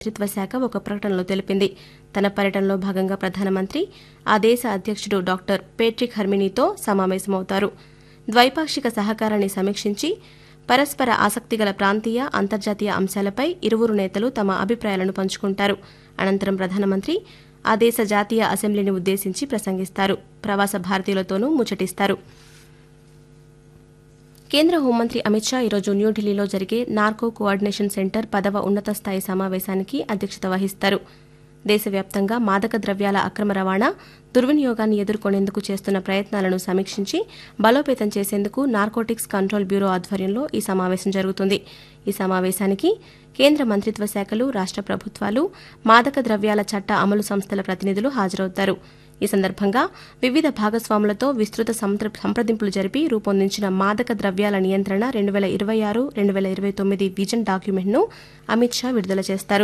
మంత్రిత్వ శాఖ ఒక ప్రకటనలో తెలిపింది తన పర్యటనలో భాగంగా ప్రధానమంత్రి ఆ దేశ అధ్యక్షుడు డాక్టర్ పేట్రిక్ హర్మినీతో సమావేశమవుతారు ద్వైపాక్షిక సహకారాన్ని సమీక్షించి పరస్పర ఆసక్తిగల ప్రాంతీయ అంతర్జాతీయ అంశాలపై ఇరువురు నేతలు తమ అభిప్రాయాలను పంచుకుంటారు అనంతరం ప్రధానమంత్రి ఆ దేశ జాతీయ అసెంబ్లీని ఉద్దేశించి ప్రసంగిస్తారు ప్రవాస భారతీయులతోనూ ముచ్చటిస్తారు కేంద్ర హోంమంత్రి అమిత్ షా ఈరోజు న్యూఢిల్లీలో జరిగే నార్కో కోఆర్డినేషన్ సెంటర్ పదవ ఉన్నత స్థాయి సమావేశానికి అధ్యక్షత వహిస్తారు దేశవ్యాప్తంగా మాదక ద్రవ్యాల అక్రమ రవాణా దుర్వినియోగాన్ని ఎదుర్కొనేందుకు చేస్తున్న ప్రయత్నాలను సమీక్షించి బలోపేతం చేసేందుకు నార్కోటిక్స్ కంట్రోల్ బ్యూరో ఆధ్వర్యంలో ఈ సమావేశం జరుగుతుంది ఈ సమావేశానికి కేంద్ర మంత్రిత్వ శాఖలు రాష్ట ప్రభుత్వాలు మాదక ద్రవ్యాల చట్ట అమలు సంస్థల ప్రతినిధులు హాజరవుతారు ఈ సందర్భంగా వివిధ భాగస్వాములతో విస్తృత సంప్ర- సంప్రదింపులు జరిపి రూపొందించిన మాదక ద్రవ్యాల నియంత్రణ రెండు వేల ఇరవై ఆరు రెండు వేల ఇరవై తొమ్మిది విజన్ డాక్యుమెంట్ను అమిత్ షా విడుదల చేస్తారు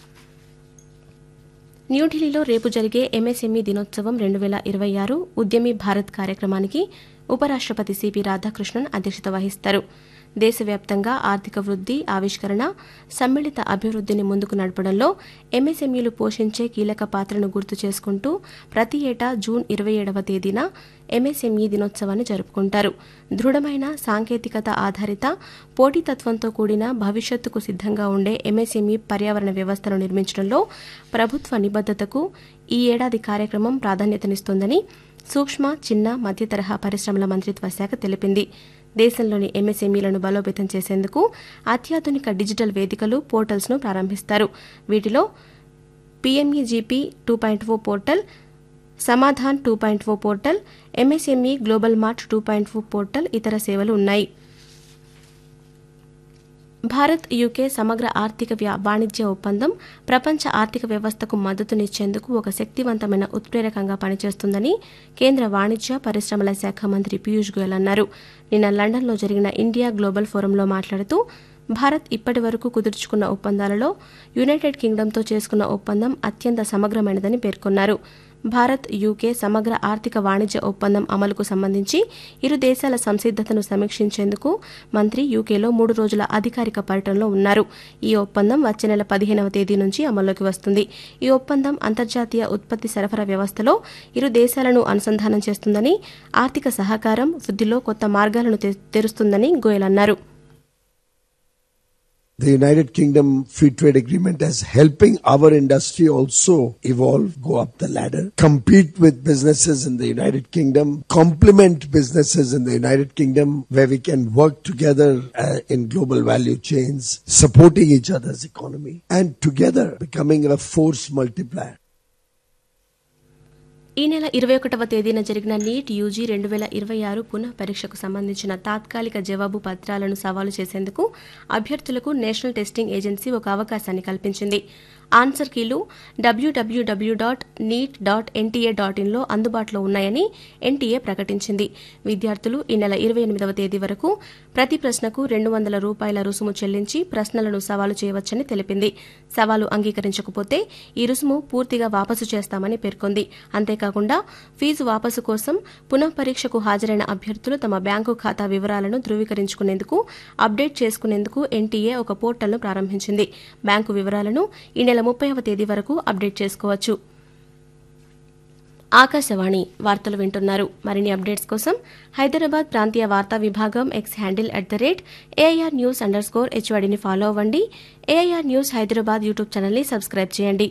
న్యూఢిల్లీలో రేపు జరిగే ఎంఎస్ఎంఈ దినోత్సవం రెండు వేల ఇరవై ఆరు ఉద్యమి భారత్ కార్యక్రమానికి ఉపరాష్టపతి సిపి రాధాకృష్ణన్ అధ్యక్షత వహిస్తారు దేశవ్యాప్తంగా ఆర్థిక వృద్ధి ఆవిష్కరణ సమ్మిళిత అభివృద్ధిని ముందుకు నడపడంలో ఎంఎస్ఎంఈలు పోషించే కీలక పాత్రను గుర్తు చేసుకుంటూ ప్రతి ఏటా జూన్ ఇరవై ఏడవ తేదీన ఎంఎస్ఎంఈ దినోత్సవాన్ని జరుపుకుంటారు దృఢమైన సాంకేతికత ఆధారిత పోటీతత్వంతో కూడిన భవిష్యత్తుకు సిద్ధంగా ఉండే ఎంఎస్ఎంఈ పర్యావరణ వ్యవస్థను నిర్మించడంలో ప్రభుత్వ నిబద్దతకు ఈ ఏడాది కార్యక్రమం ప్రాధాన్యతనిస్తోందని సూక్ష్మ చిన్న మధ్య తరహా పరిశ్రమల మంత్రిత్వ శాఖ తెలిపింది దేశంలోని ఎంఎస్ఎంఈలను బలోపేతం చేసేందుకు అత్యాధునిక డిజిటల్ వేదికలు పోర్టల్స్ను ప్రారంభిస్తారు వీటిలో PMEGP two point O portal Samadhan two point O portal MSME global mart two point O portal ఇతర సేవలు ఉన్నాయి భారత్ యూకే సమగ్ర ఆర్థిక వ్యా- వాణిజ్య ఒప్పందం ప్రపంచ ఆర్థిక వ్యవస్థకు మద్దతునిచ్చేందుకు ఒక శక్తివంతమైన ఉత్ప్రేరకంగా పనిచేస్తుందని కేంద్ర వాణిజ్య పరిశ్రమల శాఖ మంత్రి పీయూష్ గోయల్ అన్నారు నిన్న లండన్లో జరిగిన ఇండియా గ్లోబల్ ఫోరంలో మాట్లాడుతూ భారత్ ఇప్పటి వరకు కుదుర్చుకున్న ఒప్పందాలలో యునైటెడ్ కింగ్డమ్తో చేసుకున్న ఒప్పందం అత్యంత సమగ్రమైనదని పేర్కొన్నారు భారత్ యూకే సమగ్ర ఆర్థిక వాణిజ్య ఒప్పందం అమలుకు సంబంధించి ఇరు దేశాల సంసిద్దతను సమీక్షించేందుకు మంత్రి యూకేలో మూడు రోజుల అధికారిక పర్యటనలో ఉన్నారు ఈ ఒప్పందం వచ్చే నెల పదిహేనవ తేదీ నుంచి అమల్లోకి వస్తుంది ఈ ఒప్పందం అంతర్జాతీయ ఉత్పత్తి సరఫరా వ్యవస్థలో ఇరు దేశాలను అనుసంధానం చేస్తుందని ఆర్థిక సహకారం వృద్ధిలో కొత్త మార్గాలను తె- తెరుస్తుందని గోయల్ అన్నారు The United Kingdom Free Trade Agreement is helping our industry also evolve, go up the ladder, compete with businesses in the United Kingdom, complement businesses in the United Kingdom where we can work together uh, in global value chains, supporting each other's economy and together becoming a force multiplier. ఈ నెల ఇరవై ఒకటవ తేదీన జరిగిన NEET UG రెండు వేల ఇరవై ఆరు పునః పరీక్షకు సంబంధించిన తాత్కాలిక జవాబు పత్రాలను సవాలు చేసేందుకు అభ్యర్థులకు నేషనల్ టెస్టింగ్ ఏజెన్సీ ఒక అవకాశాన్ని కల్పించింది ఆన్సర్ కీలు WWW dot NEET dot NTA dot ఇన్లో అందుబాటులో ఉన్నాయని ఎన్టీఏ ప్రకటించింది విద్యార్థులు ఈ నెల ఇరవై ఎనిమిదవ తేదీ వరకు ప్రతి ప్రశ్నకు రెండు వందల రూపాయల రుసుము చెల్లించి ప్రశ్నలను సవాలు చేయవచ్చని తెలిపింది సవాలు అంగీకరించకపోతే ఈ రుసుము పూర్తిగా వాపసు చేస్తామని పేర్కొంది అంతేకాకుండా ఫీజు వాపసు కోసం పునః పరీక్షకు హాజరైన అభ్యర్థులు తమ బ్యాంకు ఖాతా వివరాలను ధృవీకరించుకునేందుకు అప్డేట్ చేసుకునేందుకు ఎన్టీఏ ఒక పోర్టల్ను ప్రారంభించింది బ్యాంకు వివరాలను ఈ నెల ముప్పైవ తేదీ వరకు అప్డేట్ చేసుకోవచ్చు ఆకాశవాణి వార్తలు వింటున్నారు మరిన్ని అప్డేట్స్ కోసం హైదరాబాద్ ప్రాంతీయ వార్తా విభాగం X handle at the rate AIR news underscore హెచ్వడిని ఫాలో అవ్వండి ఏఐఆర్ న్యూస్ హైదరాబాద్ యూట్యూబ్ ఛానల్ని సబ్స్క్రైబ్ చేయండి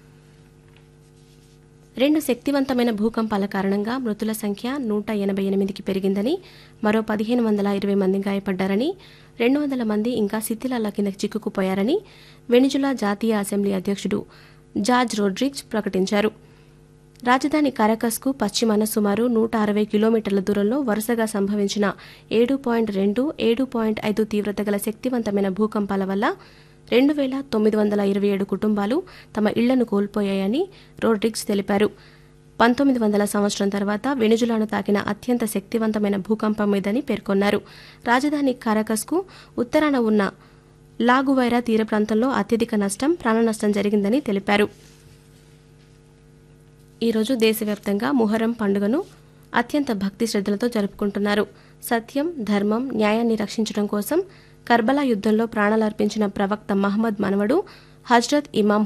రెండు శక్తివంతమైన భూకంపాల కారణంగా మృతుల సంఖ్య నూట ఎనభై ఎనిమిదికి పెరిగిందని మరో పదిహేను వందల ఇరవై మంది గాయపడ్డారని రెండు వందల మంది ఇంకా శిథిలాల కింద చిక్కుకుపోయారని వెనిజులా జాతీయ అసెంబ్లీ అధ్యక్షుడు జార్జ్ రోడ్రిగ్స్ ప్రకటించారు రాజధాని కారకస్కు పశ్చిమాన సుమారు నూట అరవై కిలోమీటర్ల దూరంలో వరుసగా సంభవించిన ఏడు పాయింట్ రెండు ఏడు పాయింట్ ఐదు తీవ్రత గల శక్తివంతమైన భూకంపాల వల్ల రెండు వేల తొమ్మిది వందల ఇరవై ఏడు కుటుంబాలు తమ ఇళ్లను కోల్పోయాయని రోడ్రిగ్స్ తెలిపారు పంతొమ్మిది వందల సంవత్సరం తర్వాత వెనుజులాను తాకిన అత్యంత శక్తివంతమైన భూకంపం ఇదని పేర్కొన్నారు రాజధాని కారకస్కు ఉత్తరాన ఉన్న లాగువైరా తీర ప్రాంతంలో అత్యధిక నష్టం ప్రాణ నష్టం జరిగిందని తెలిపారు ఈరోజు దేశవ్యాప్తంగా ముహర్రం పండుగను అత్యంత భక్తి శ్రద్ధలతో జరుపుకుంటున్నారు సత్యం ధర్మం న్యాయాన్ని రక్షించడం కోసం కర్బలా యుద్ధంలో ప్రాణాలర్పించిన ప్రవక్త మహమ్మద్ మనవడు హజ్రత్ ఇమాం